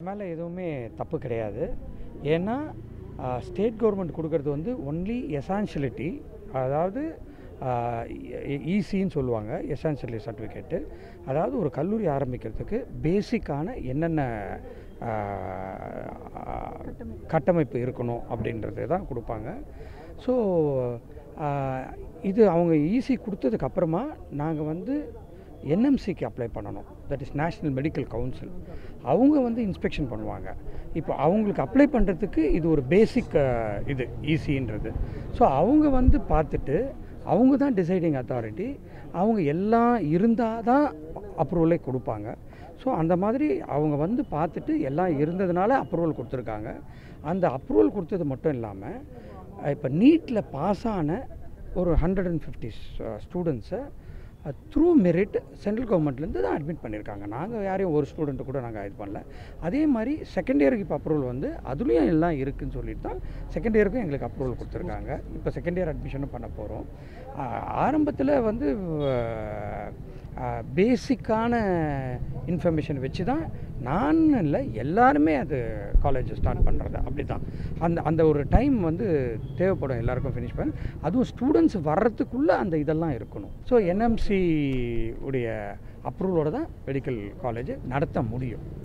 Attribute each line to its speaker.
Speaker 1: மேலே எதுவுமே தப்பு கிடையாது ஏன்னா ஸ்டேட் கவர்மெண்ட் கொடுக்கறது வந்து ஒன்லி எசான்ஷியலிட்டி அதாவது ஈசின்னு சொல்லுவாங்க எசான்ஷியலி சர்டிஃபிகேட்டு அதாவது ஒரு கல்லூரி ஆரம்பிக்கிறதுக்கு பேசிக்கான என்னென்ன ஆஹ், கட்டமைப்பு இருக்கணும் அப்படின்றது தான் கொடுப்பாங்க ஸோ இது அவங்க ஈஸி கொடுத்ததுக்கு அப்புறமா நாங்கள் வந்து என்எம்சிக்கு அப்ளை பண்ணணும் that is national medical council அவங்க வந்து இன்ஸ்பெக்ஷன் பண்ணுவாங்க இப்போ அவங்களுக்கு அப்ளை பண்ணுறதுக்கு இது ஒரு பேசிக் இது ஈஸின்றது ஸோ அவங்க வந்து பார்த்துட்டு அவங்க தான் டிசைடிங் அத்தாரிட்டி அவங்க எல்லாம் இருந்தால் தான் அப்ரூவலே கொடுப்பாங்க ஸோ அந்த மாதிரி அவங்க வந்து பார்த்துட்டு எல்லாம் இருந்ததுனால அப்ரூவல் கொடுத்துருக்காங்க அந்த அப்ரூவல் கொடுத்தது மட்டும் இல்லாமல் இப்போ நீட்டில் பாஸ் ஆன ஒரு ஹண்ட்ரட் அண்ட் ஃபிஃப்டி ஸ்டூடெண்ட்ஸை த்ரூ மெரிட் சென்ட்ரல் கவர்மெண்ட்லேருந்து தான் அட்மிட் பண்ணியிருக்காங்க நாங்கள் யாரையும் ஒரு ஸ்டூடெண்ட்டு கூட நாங்கள் இது பண்ணல அதே மாதிரி செகண்ட் இயருக்கு இப்போ அப்ரூவல் வந்து அதுலேயும் எல்லாம் இருக்குதுன்னு சொல்லிட்டு தான் செகண்ட் இயருக்கும் எங்களுக்கு அப்ரூவல் கொடுத்துருக்காங்க இப்போ செகண்ட் இயர் அட்மிஷனும் பண்ண போகிறோம் ஆரம்பத்தில் வந்து பேசிக்கான இன்ஃபர்மேஷன் வச்சு தான் நான் இல்லை எல்லாருமே அது காலேஜ் ஸ்டார்ட் பண்ணுறது அப்படி தான் அந்த அந்த ஒரு டைம் வந்து தேவைப்படும் எல்லாருக்கும் ஃபினிஷ் பண்ண அதுவும் ஸ்டூடெண்ட்ஸ் வர்றதுக்குள்ளே அந்த இதெல்லாம் இருக்கணும் ஸோ என்எம்சி உடைய அப்ரூவலோட தான் மெடிக்கல் காலேஜ் நடத்த முடியும்